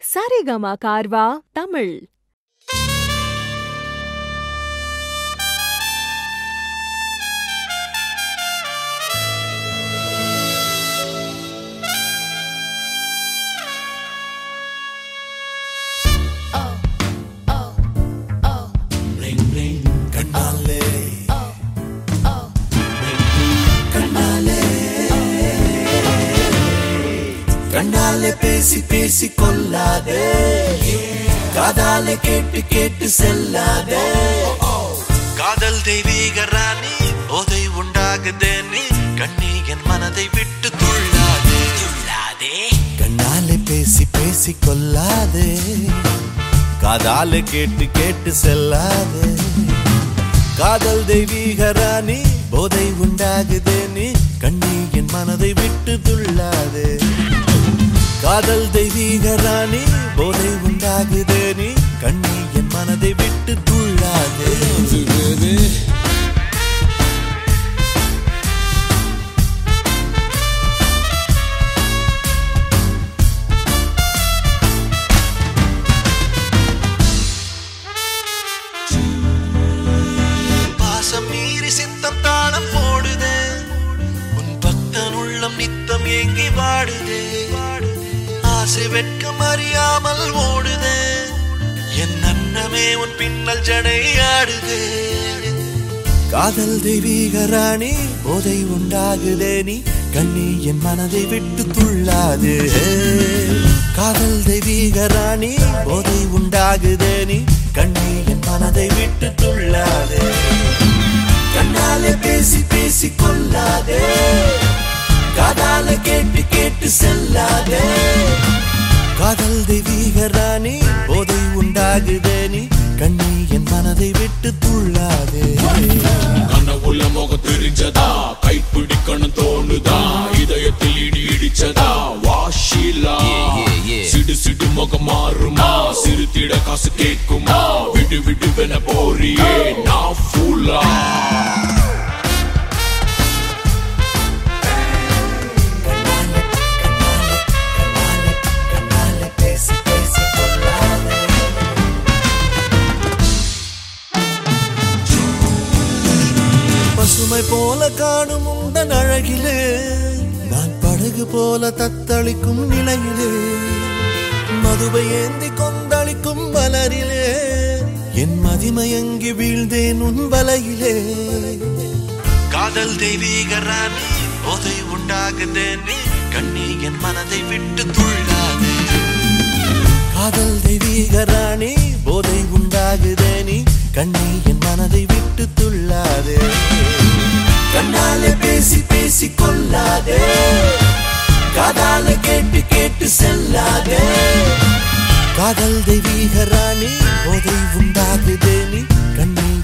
சரிகமா கார்வா தமிழ் கண்ணாலே கண்ணாலே கண்ணாலே பேசி பேசி கொல்லாதே காதாலே கேட்டு கேட்டு செல்லாதே காதல் தெய்வீக ராணி போதை உண்டாகுதே நீ கண்ணி என் மனதை விட்டு துள்ளாதே துள்ளாதே கண்ணாலே பேசி பேசி கொல்லாதே காதால கேட்டு கேட்டு செல்லாதே காதல் தெய்வீக ராணி போதை உண்டாகுதே நீ கண்ணி என் மனதை விட்டு துள்ளாதே காதல் தெய்வீக ராணி போதை உண்டாகுதே நீ கண்ணி என் மனதை விட்டு துள்ளாதே பாசம் மீறி சித்தம் தாளம் போடுதே உன் பக்தன் உள்ளம் நித்தம் ஏங்கி வாடுதே ஆசை வெட்கம் அறியாமல் ஓடுதே என் அன்னமே உன் பின்னல் ஜடை ஆடுதே காதல் தெய்வீக ராணி போதை உண்டாகுதே நீ கண்ணி என் மனதை விட்டு துள்ளாது காதல் தெய்வீக ராணி போதை உண்டாகுதே நீ கண்ணி என் மனதை விட்டு துள்ளாதே கண்ணாலே பேசி பேசி கொல்லாதே காதால கேட்டு கேட்டு செல்லாதே காதல் தெய்வீக ராணி போதை உண்டாகுதே நீ கண்ணி என் மனதை விட்டு துள்ளாதே கனவுல முகம் தெரிஞ்சதா கைப்பிடிக்கணும் தோணுதா இதயத்தில் இடி இடிச்சதா வாஷிலா சிடு சிடு முகம் மாறுமா சிறுத்திட காசு கேக்குமா விடு விடு வென போறியே நான் ஃபூலா கண்ணாலே பேசி பேசி கொல்லாதே பசுமை போல காணும் உந்தன் அழகிலே நான் படகு போல தத்தளிக்கும் நிலையிலே மதுவை ஏந்தி கொந்தளிக்கும் மலரிலே என் மதிமயங்கி வீழ்ந்தேன் உன் வலையிலே காதல் தெய்வீக ராணி போதை உண்டாகுதே நீ கண்ணி என் மனதை விட்டு துள்ளாதே காதல் தெய்வீக ராணி போதை உண்டாகுதே நீ கண்ணி என் மனதை விட்டு துள்ளாதே கண்ணாலே பேசி பேசி கொல்லாதே காதால கேட்டு கேட்டு செல்லாதே காதல் தெய்வீக ராணி போதை உண்டாகுதே நீ கண்ணி